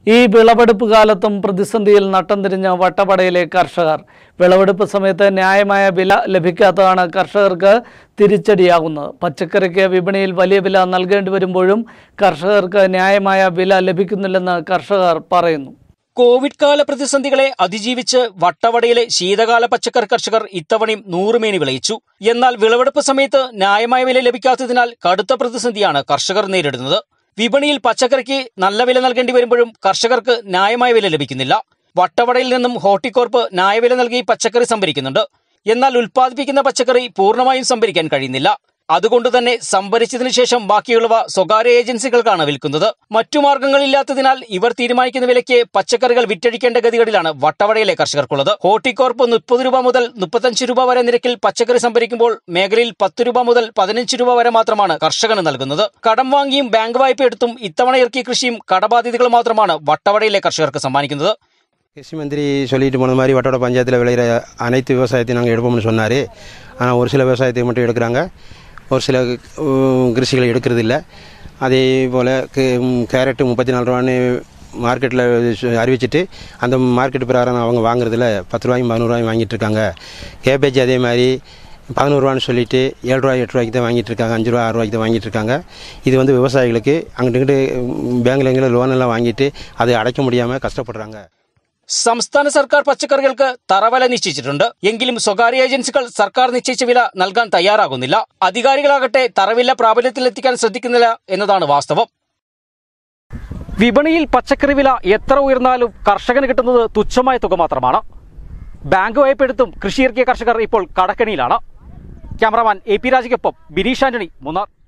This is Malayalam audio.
ഈ വിളവെടുപ്പ് കാലത്തും പ്രതിസന്ധിയിൽ നട്ടം തിരിഞ്ഞ വട്ടവടയിലെ കർഷകർ വിളവെടുപ്പ് സമയത്ത് ന്യായമായ വില ലഭിക്കാത്തതാണ് കർഷകർക്ക് തിരിച്ചടിയാകുന്നത് പച്ചക്കറിക്ക് വിപണിയിൽ വലിയ വില നൽകേണ്ടി വരുമ്പോഴും കർഷകർക്ക് ന്യായമായ വില ലഭിക്കുന്നില്ലെന്ന് കർഷകർ പറയുന്നു കോവിഡ് കാല പ്രതിസന്ധികളെ അതിജീവിച്ച് വട്ടവടയിലെ ശീതകാല പച്ചക്കറി കർഷകർ ഇത്തവണയും നൂറുമേനി വിളയിച്ചു എന്നാൽ വിളവെടുപ്പ് സമയത്ത് ന്യായമായ വില ലഭിക്കാത്തതിനാൽ കടുത്ത പ്രതിസന്ധിയാണ് കർഷകർ നേരിടുന്നത് വിപണിയിൽ പച്ചക്കറിക്ക് നല്ല വില നൽകേണ്ടി വരുമ്പോഴും കർഷകർക്ക് ന്യായമായ വില ലഭിക്കുന്നില്ല വട്ടവടയിൽ നിന്നും ഹോർട്ടികോർപ്പ് ന്യായവില നൽകി പച്ചക്കറി സംഭരിക്കുന്നുണ്ട് എന്നാൽ ഉൽപ്പാദിപ്പിക്കുന്ന പച്ചക്കറി പൂർണ്ണമായും സംഭരിക്കാൻ കഴിയുന്നില്ല അതുകൊണ്ട് തന്നെ സംഭരിച്ചതിനു ശേഷം ബാക്കിയുള്ളവ സ്വകാര്യ ഏജൻസികൾക്കാണ് വിൽക്കുന്നത് മറ്റു മാർഗങ്ങളില്ലാത്തതിനാൽ ഇവർ തീരുമാനിക്കുന്ന വിലയ്ക്ക് പച്ചക്കറികൾ വിറ്റഴിക്കേണ്ട ഗതികളിലാണ് വട്ടവടയിലെ കർഷകർക്കുള്ളത് ഹോർട്ടികോർപ്പ് മുപ്പത് രൂപ മുതൽ മുപ്പത്തഞ്ച് രൂപ വരെ നിരക്കിൽ പച്ചക്കറി സംഭരിക്കുമ്പോൾ മേഖലയിൽ പത്ത് രൂപ മുതൽ പതിനഞ്ച് രൂപ വരെ മാത്രമാണ് കർഷകന് നൽകുന്നത് കടം വാങ്ങിയും ബാങ്ക് വായ്പ എടുത്തും ഇത്തവണ ഇറക്കിയ കൃഷിയും കടബാധ്യതകൾ മാത്രമാണ് വട്ടവടയിലെ கர்ஷகருக்கு சம்பாதிக்கிறது கிருஷி மந்திரி சொல்லிட்டு போன மாதிரி வட்டோட பஞ்சாயத்தில் விளையிற அனைத்து விவசாயத்தையும் நாங்கள் எடுப்போம்னு சொன்னார் ஆனால் ஒரு சில விவசாயத்தை மட்டும் எடுக்கிறாங்க ஒரு சில உம், கிருஷிகளை எடுக்கிறதில்ல அதே போல் கேரட்டு முப்பத்தி நாலு ரூபான்னு மார்க்கெட்டில் அறிவிச்சிட்டு அந்த மார்க்கெட் பிரகாரம் அவங்க வாங்குறதுல பத்து ரூபாயும் பதினோரு ரூபாயும் வாங்கிட்டு இருக்காங்க கேபேஜ் அதே மாதிரி பதினோருவான்னு சொல்லிட்டு ஏழு ரூபாய் எட்டு ரூபாய்க்கு தான் வாங்கிட்டு இருக்காங்க அஞ்சு ரூபா ஆறு ரூபாய்க்கு தான் வாங்கிட்டு இருக்காங்க இது வந்து விவசாயிகளுக்கு அங்கிட்டு இங்கிட்டு பேங்கில் எங்கே லோன் எல்லாம் வாங்கிட்டு அதை அடைக்க முடியாமல் கஷ்டப்படுறாங்க സംസ്ഥാന സർക്കാർ പച്ചക്കറികൾക്ക് തറവില നിശ്ചയിച്ചിട്ടുണ്ട് എങ്കിലും സ്വകാര്യ ഏജൻസികൾ സർക്കാർ നിശ്ചയിച്ച വില നൽകാൻ തയ്യാറാകുന്നില്ല അധികാരികളാകട്ടെ തറവില പ്രാബല്യത്തിലെത്തിക്കാൻ ശ്രദ്ധിക്കുന്നില്ല എന്നതാണ് വാസ്തവം വിപണിയിൽ പച്ചക്കറി വില എത്ര ഉയർന്നാലും കർഷകന് കിട്ടുന്നത് തുച്ഛമായ തുക മാത്രമാണ് ബാങ്ക് വായ്പെടുത്തും കൃഷിയിറക്കിയ കർഷകർ ഇപ്പോൾ കടക്കണിയിലാണ് ക്യാമറമാൻ എ പി രാജയ്ക്കൊപ്പം ബിനീഷ് ആന്റണി മൂന്നാർ